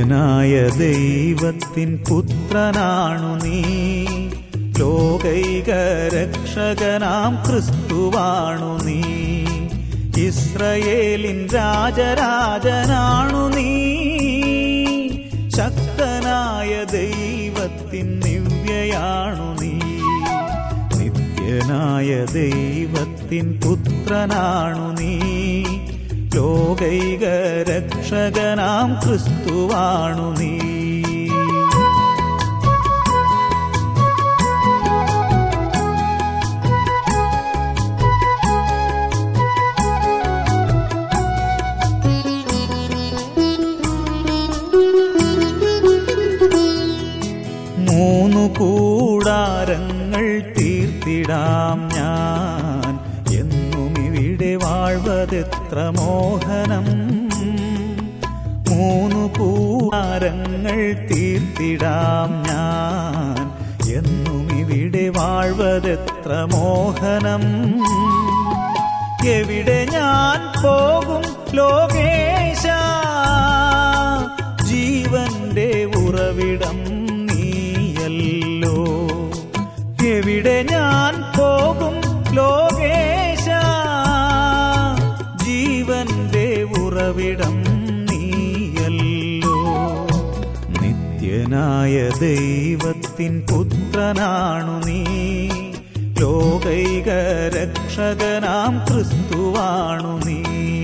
നിത്യനായ ദൈവത്തിൻ പുത്രനാണു നീ ലോകൈക രക്ഷകനാം ക്രിസ്തുവാണു നീ ഇസ്രയേലിൻ രാജരാജനാണു നീ ശക്തനായ ദൈവത്തിൻ ദിവ്യയാണു നീ നിത്യനായ ദൈവത്തിൻ പുത്രനാണു നീ ലോകൈക രക്ഷകനാം ക്രിസ്തുവാണു നീ മൂന്നു കൂടാരങ്ങൾ തീർത്തിടാം ഞാൻ എന്നും ഇവിടെ വാഴ്വതെത്ര മോഹനം മൂന്നു കൂടാരങ്ങൾ തീർത്തിടാം ഞാൻ എന്നും ഇവിടെ വാഴ്വതെത്ര മോഹനം എവിടെ ഞാൻ പോകും ലോകേശ ജീവന്റെ ഉറവിടം നീയല്ലോ എവിടെ ഞാൻ പോകും ലോകേശ ജീവന്റെ ഉറവിടം നീയല്ലോ നിത്യനായ ദൈവത്തിൻ പുത്രനാണു നീ ലോകൈക രക്ഷകനാം ക്രിസ്തുവാണു നീ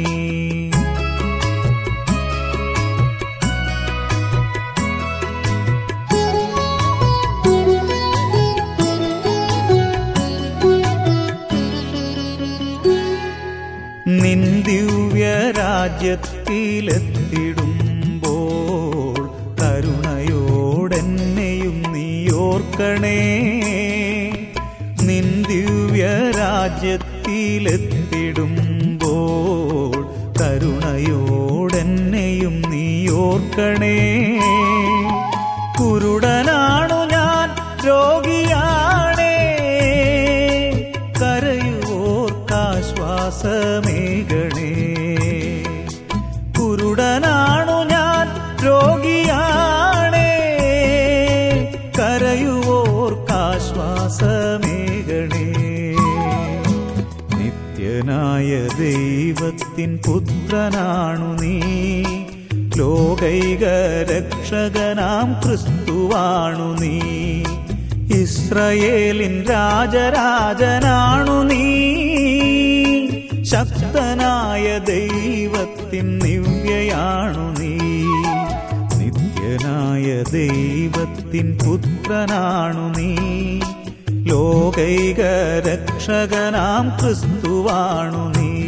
നിൻ ദിവ്യ രാജ്യത്തിലെത്തിടുമ്പോൾ കരുണയോടെന്നെയും നീയോർക്കണേ നിൻ ദിവ്യ രാജ്യത്തിലെത്തിടുമ്പോൾ കരുണയോടെന്നെയും നീയോർക്കണേ കുരുടനാണു ഞാൻ രോഗിയാണേ കരയുവോർക്കാശ്വാസമേകണേ കുരുടനാണു ഞാൻ രോഗിയാണേ കരയുവോർക്കാശ്വാസമേകണേ നിത്യനായ ദൈവത്തിൻ പുത്രനാണു നീ ലോകൈക രക്ഷകനാം ക്രിസ്തുവാണു നീ ഇസ്രയേലിൻ രാജരാജനാണു നീ ശക്തനായ ദൈവത്തിൻ ദിവ്യയാണു നീ നിത്യനായ ദൈവത്തിൻ പുത്രനാണു നീ ലോകൈക രക്ഷകനാം ക്രിസ്തുവാണു നീ